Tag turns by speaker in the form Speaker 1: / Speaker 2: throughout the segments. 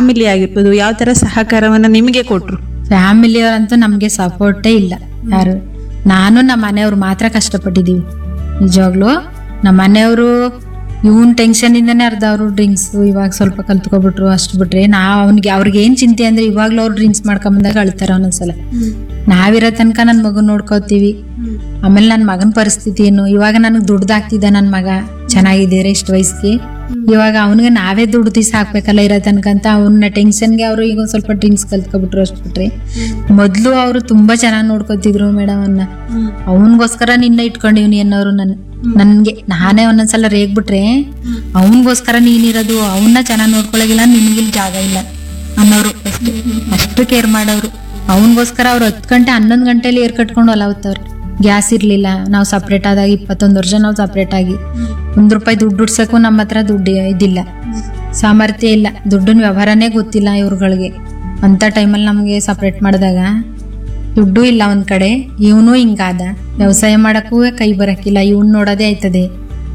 Speaker 1: family ಆಗಿರ್ಬೋದು ಯಾವ ತರ ಸಹಕಾರವನ್ನ ನಿಮಗೆ ಕೊಟ್ರು
Speaker 2: ಫ್ಯಾಮಿಲಿಯವರಂತೂ ನಮಗೆ ಸಪೋರ್ಟೇ ಇಲ್ಲ ಯಾರು ನಾನು ನಮ್ಮ ಮನೆಯವ್ರು ಮಾತ್ರ ಕಷ್ಟಪಟ್ಟಿದ್ದೀವಿ ನಿಜವಾಗ್ಲೂ ನಮ್ಮ ಮನೆಯವರು ಇವನ್ ಟೆನ್ಷನ್ ಇಂದನೇ ಅರ್ಧ ಅವರು ಡ್ರಿಂಕ್ಸ್ ಇವಾಗ ಸ್ವಲ್ಪ ಕಲ್ತ್ಕೊಬಿಟ್ರು ಅಷ್ಟು ಬಿಟ್ರೆ ನಾವು ಅವ್ನಿಗೆ ಅವ್ರಿಗೆ ಏನ್ ಚಿಂತೆ ಅಂದ್ರೆ ಇವಾಗ್ಲೂ ಅವ್ರು ಡ್ರಿಂಕ್ಸ್ ಮಾಡ್ಕೊಂಬಂದಾಗ ಅಳ್ತಾರೆ ಒಂದೊಂದ್ಸಲ ನಾವಿರೋ ತನಕ ನನ್ನ ಮಗನ್ ನೋಡ್ಕೋತೀವಿ ಆಮೇಲೆ ನನ್ನ ಮಗನ ಪರಿಸ್ಥಿತಿ ಏನು ಇವಾಗ ನನಗೆ ದುಡ್ದಾಗ್ತಿದ್ದ ನನ್ನ ಮಗ ಚೆನ್ನಾಗಿದ್ದೀರ ಇಷ್ಟು ವಯಸ್ಸಿಗೆ ಇವಾಗ ಅವನಿಗೆ ನಾವೇ ದುಡ್ಡು ತೀಸ್ ಹಾಕ್ಬೇಕಲ್ಲ ಇರೋ ತನಕ ಅಂತ ಅವನ್ನ ಟೆನ್ಷನ್ಗೆ ಅವರು ಈಗ ಒಂದ್ ಸ್ವಲ್ಪ ಡ್ರಿಂಕ್ಸ್ ಕಲ್ತ್ಕೊಬಿಟ್ರು ಅಷ್ಟು ಬಿಟ್ರೆ ಮೊದಲು ಅವರು ತುಂಬಾ ಚೆನ್ನಾಗಿ ನೋಡ್ಕೊತಿದ್ರು ಮೇಡಮ್ ಅನ್ನ ಅವನಿಗೋಸ್ಕರ ನಿನ್ನ ಇಟ್ಕೊಂಡಿವ್ನಿ ಅನ್ನೋರು ನನ್ ನನ್ಗೆ ನಾನೇ ಒಂದೊಂದ್ಸಲ ರೇಗ್ಬಿಟ್ರೆ ಅವನಿಗೋಸ್ಕರ ನೀನಿರೋದು ಅವನ್ನ ಚೆನ್ನಾಗಿ ನೋಡ್ಕೊಳಗಿಲ್ಲ ನಿನ್ಗಿಲ್ ಜಾಗ ಇಲ್ಲ ಅನ್ನೋರು ಅಷ್ಟು ಅಷ್ಟು ಕೇರ್ ಮಾಡೋರು ಅವನಿಗೋಸ್ಕರ ಅವ್ರು ಹತ್ತು ಗಂಟೆ ಹನ್ನೊಂದು ಗಂಟೆಲಿ ಏರ್ ಕಟ್ಕೊಂಡು ಹೊಲ ಹೊತ್ತವ್ರೆ ಗ್ಯಾಸ್ ಇರ್ಲಿಲ್ಲ ನಾವು ಸಪ್ರೇಟ್ ಆದಾಗ ಇಪ್ಪತ್ತೊಂದು ವರ್ಷ ನಾವು ಸಪ್ರೇಟ್ ಆಗಿ ಒಂದ್ ರೂಪಾಯಿ ದುಡ್ಡು ಉಡ್ಸಕ್ಕೂ ನಮ್ಮ ಹತ್ರ ದುಡ್ಡು ಇದಿಲ್ಲ ಸಾಮರ್ಥ್ಯ ಇಲ್ಲ ದುಡ್ಡಿನ ವ್ಯವಹಾರನೇ ಗೊತ್ತಿಲ್ಲ ಇವ್ರುಗಳಿಗೆ ಅಂತ ಟೈಮಲ್ಲಿ ನಮಗೆ ಸಪ್ರೇಟ್ ಮಾಡಿದಾಗ ದುಡ್ಡು ಇಲ್ಲ ಒಂದ್ ಕಡೆ ಇವನು ಹಿಂಗಾದ ವ್ಯವಸಾಯ ಮಾಡಕ್ಕೂ ಕೈ ಬರಕ್ಕಿಲ್ಲ ಇವನ್ ನೋಡೋದೇ ಆಯ್ತದೆ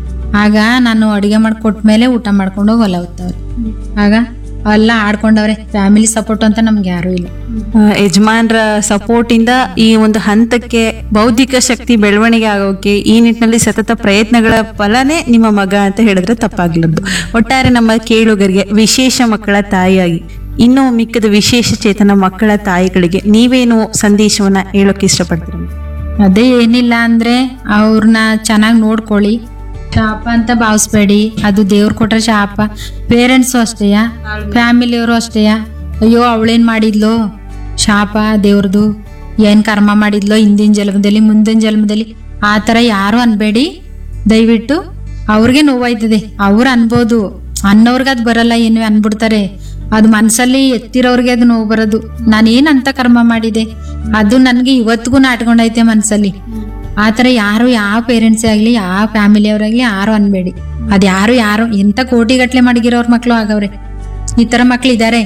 Speaker 2: ಆಗ ನಾನು ಅಡಿಗೆ ಮಾಡ್ಕೊಟ್ಮೇಲೆ ಊಟ ಮಾಡ್ಕೊಂಡು ಹೋಗಿ ಹೊಲ ಹೊತ್ತವ್ರೆ ಆಗ ಎಲ್ಲ ಆಡ್ಕೊಂಡವ್ರೆ ಫ್ಯಾಮಿಲಿ ಸಪೋರ್ಟ್ ಅಂತ ನಮ್ಗೆ ಯಾರೂ ಇಲ್ಲ
Speaker 1: ಆ, ಯಜಮಾನ್ರ ಸಪೋರ್ಟ್ ಇಂದ ಈ ಒಂದು ಹಂತಕ್ಕೆ ಬೌದ್ಧಿಕ ಶಕ್ತಿ ಬೆಳವಣಿಗೆ ಆಗೋಕೆ ಈ ನಿಟ್ಟಿನಲ್ಲಿ ಸತತ ಪ್ರಯತ್ನಗಳ ಫಲನೇ ನಿಮ್ಮ ಮಗ ಅಂತ ಹೇಳಿದ್ರೆ ತಪ್ಪಾಗ್ಲದ್ದು ಒಟ್ಟಾರೆ ನಮ್ಮ ಕೇಳುಗರಿಗೆ ವಿಶೇಷ ಮಕ್ಕಳ ತಾಯಿಯಾಗಿ ಇನ್ನೂ ಮಿಕ್ಕದ ವಿಶೇಷ ಚೇತನ ಮಕ್ಕಳ ತಾಯಿಗಳಿಗೆ ನೀವೇನು ಸಂದೇಶವನ್ನ ಹೇಳೋಕೆ ಇಷ್ಟಪಡ್ತೀರ
Speaker 2: ಅದೇ ಏನಿಲ್ಲ ಅಂದ್ರೆ ಅವ್ರನ್ನ ಚೆನ್ನಾಗಿ ನೋಡ್ಕೊಳ್ಳಿ ಶಾಪ ಅಂತ ಭಾವಿಸ್ಬೇಡಿ ಅದು ದೇವ್ರು ಕೊಟ್ಟ ಶಾಪ ಪೇರೆಂಟ್ಸು ಅಷ್ಟೇಯ ಫ್ಯಾಮಿಲಿಯವರು ಅಷ್ಟೇಯ ಅಯ್ಯೋ ಅವಳೇನ್ ಮಾಡಿದ್ಲು ಶಾಪ ದೇವ್ರದು ಏನ್ ಕರ್ಮ ಮಾಡಿದ್ಲೋ ಹಿಂದಿನ ಜನ್ಮದಲ್ಲಿ ಮುಂದಿನ ಜನ್ಮದಲ್ಲಿ ಆ ಥರ ಯಾರು ಅನ್ಬೇಡಿ ದಯವಿಟ್ಟು ಅವ್ರಿಗೆ ನೋವಾಯ್ತದೆ ಅವ್ರು ಅನ್ಬೋದು ಅನ್ನೋರ್ಗೆ ಅದು ಬರಲ್ಲ ಏನು ಅನ್ಬಿಡ್ತಾರೆ ಅದು ಮನ್ಸಲ್ಲಿ ಎತ್ತಿರೋರ್ಗೆ ಅದು ನೋವು ಬರೋದು ನಾನೇನ್ ಅಂತ ಕರ್ಮ ಮಾಡಿದೆ ಅದು ನನ್ಗೆ ಇವತ್ತಿಗೂ ನಾಟ್ಕೊಂಡೈತೆ ಮನ್ಸಲ್ಲಿ ಆ ಥರ ಯಾರು ಯಾವ ಪೇರೆಂಟ್ಸೇ ಆಗಲಿ ಯಾವ ಫ್ಯಾಮಿಲಿಯವರಾಗ್ಲಿ ಯಾರು ಅನ್ಬೇಡಿ ಅದು ಯಾರು ಯಾರು ಎಂತ ಕೋಟಿಗಟ್ಲೆ ಮಡಗಿರೋರ್ ಮಕ್ಳು ಆಗವ್ರೆ ಈ ತರ ಮಕ್ಳು ಇದಾರೆ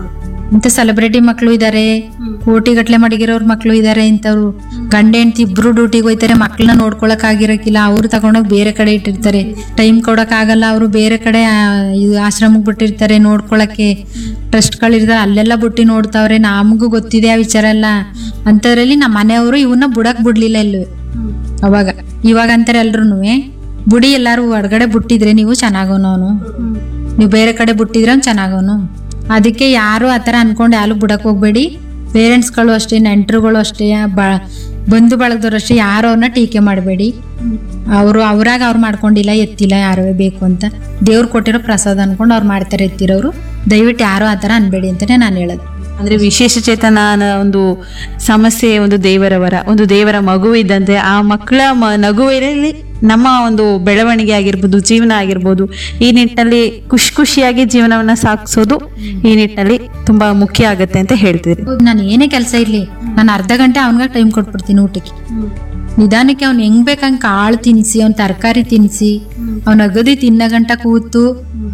Speaker 2: ಇಂಥ ಸೆಲೆಬ್ರಿಟಿ ಮಕ್ಳು ಇದಾರೆ ಕೋಟಿಗಟ್ಲೆ ಮಡಗಿರೋರ್ ಮಕ್ಳು ಇದಾರೆ ಇಂಥವ್ರು ಗಂಡ ಹೆಂಡ್ತಿ ಇಬ್ರು ಡ್ಯೂಟಿಗೆ ಹೋಯ್ತಾರೆ ಮಕ್ಳನ್ನ ನೋಡ್ಕೊಳಕ್ ಆಗಿರಕ್ಕಿಲ್ಲ ಅವ್ರು ತಗೊಂಡೋಗಿ ಬೇರೆ ಕಡೆ ಇಟ್ಟಿರ್ತಾರೆ ಟೈಮ್ ಕೊಡಕ್ ಆಗಲ್ಲ ಅವರು ಬೇರೆ ಕಡೆ ಆ, ಇದು ಆಶ್ರಮಕ್ಕೆ ಬಿಟ್ಟಿರ್ತಾರೆ ನೋಡ್ಕೊಳಕ್ಕೆ ಟ್ರಸ್ಟ್ಗಳಿರ್ತಾರೆ ಅಲ್ಲೆಲ್ಲ ಬಿಟ್ಟು ನೋಡ್ತಾವ್ರೆ ನಮಗೂ ಗೊತ್ತಿದೆ ಆ ವಿಚಾರ ಎಲ್ಲ ಅಂಥದ್ರಲ್ಲಿ ನಮ್ಮ ಮನೆಯವರು ಇವನ್ನ ಬುಡಕ್ ಬಿಡ್ಲಿಲ್ಲ ಎಲ್ಲೂ ಅವಾಗ ಇವಾಗ ಅಂತಾರೆ ಎಲ್ರು ಬುಡಿ ಎಲ್ಲಾರು ಹೊರಗಡೆ ಬಿಟ್ಟಿದ್ರೆ ನೀವು ಚೆನ್ನಾಗೋನವನು ನೀವು ಬೇರೆ ಕಡೆ ಬಿಟ್ಟಿದ್ರೆ ಅವ್ನು ಚೆನ್ನಾಗೋನು ಅದಕ್ಕೆ ಯಾರು ಆ ಥರ ಅನ್ಕೊಂಡು ಯಾರು ಬಿಡಕ್ ಹೋಗ್ಬೇಡಿ ಪೇರೆಂಟ್ಸ್ಗಳು ಅಷ್ಟೇ ನೆಂಟರುಗಳು ಅಷ್ಟೇ ಬ ಬಂಧು ಬಳಗದವ್ರು ಅಷ್ಟೇ ಯಾರು ಅವ್ರನ್ನ ಟೀಕೆ ಮಾಡಬೇಡಿ ಅವರು ಅವ್ರಾಗ ಅವ್ರು ಮಾಡ್ಕೊಂಡಿಲ್ಲ ಎತ್ತಿಲ್ಲ ಯಾರು ಬೇಕು ಅಂತ ದೇವ್ರು ಕೊಟ್ಟಿರೋ ಪ್ರಸಾದ ಅನ್ಕೊಂಡು ಅವ್ರು ಮಾಡ್ತಾರೆ ಎತ್ತಿರೋರು ದಯವಿಟ್ಟು ಯಾರು ಆ ಥರ ಅನ್ಬೇಡಿ ಅಂತಾನೆ ನಾನು ಹೇಳೋದು
Speaker 1: ಅಂದ್ರೆ ವಿಶೇಷ ಚೇತನನ ಒಂದು ಸಮಸ್ಯೆ ಒಂದು ದೇವರ ವರ ಒಂದು ದೇವರ ಮಗು ಇದ್ದಂತೆ ಆ ಮಕ್ಕಳ ಮ- ನಗುವಿನಲ್ಲಿ ನಮ್ಮ ಒಂದು ಬೆಳವಣಿಗೆ ಆಗಿರ್ಬೋದು ಜೀವನ ಆಗಿರ್ಬೋದು ಈ ನಿಟ್ಟಿನಲ್ಲಿ ಖುಷಿ ಖುಷಿಯಾಗಿ ಜೀವನವನ್ನ ಸಾಗಿಸೋದು ಈ ನಿಟ್ಟಿನಲ್ಲಿ ತುಂಬಾ ಮುಖ್ಯ ಆಗತ್ತೆ ಅಂತ ಹೇಳ್ತೀರಿ
Speaker 2: ಹೌದು ನಾನು ಏನೇ ಕೆಲಸ ಇರ್ಲಿ ನಾನು ಅರ್ಧ ಗಂಟೆ ಅವನಿಗೆ ಟೈಮ್ ಕೊಟ್ಬಿಡ್ತೀನಿ ಊಟಕ್ಕೆ ನಿಧಾನಕ್ಕೆ ಅವ್ನು ಹೆಂಗ್ ಬೇಕಂಗ್ ಕಾಳು ತಿನ್ಸಿ ಅವ್ನ ತರಕಾರಿ ತಿನ್ಸಿ ಅವ್ನ ಅಗದಿ ತಿನ್ನ ಗಂಟ ಕೂತು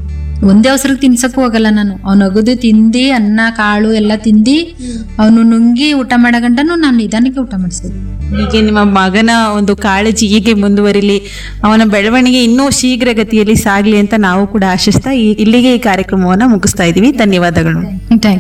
Speaker 2: ಒಂದೇ ಅವಸರಕ್ಕೆ ತಿನ್ಸಕ್ಕೂ ಹೋಗಲ್ಲ ನಾನು ಅವ್ನ ಅಗದು ತಿಂದಿ ಅನ್ನ ಕಾಳು ಎಲ್ಲ ತಿಂದಿ ಅವನು ನುಂಗಿ ಊಟ ಮಾಡೋ ಗಂಟನು ನಾನು ನಿಧಾನಕ್ಕೆ ಊಟ ಮಾಡಿಸೋದು
Speaker 1: ಹೀಗೆ ನಿಮ್ಮ ಮಗನ ಒಂದು ಕಾಳಜಿ ಹೀಗೆ ಮುಂದುವರಿಲಿ ಅವನ ಬೆಳವಣಿಗೆ ಇನ್ನೂ ಶೀಘ್ರಗತಿಯಲ್ಲಿ ಸಾಗ್ಲಿ ಅಂತ ನಾವು ಕೂಡ ಆಶಿಸ್ತಾ ಈ- ಇಲ್ಲಿಗೆ ಈ ಕಾರ್ಯಕ್ರಮವನ್ನ ಮುಗಿಸ್ತಾ ಇದೀವಿ ಧನ್ಯವಾದಗಳು
Speaker 2: ಥ್ಯಾಂಕ್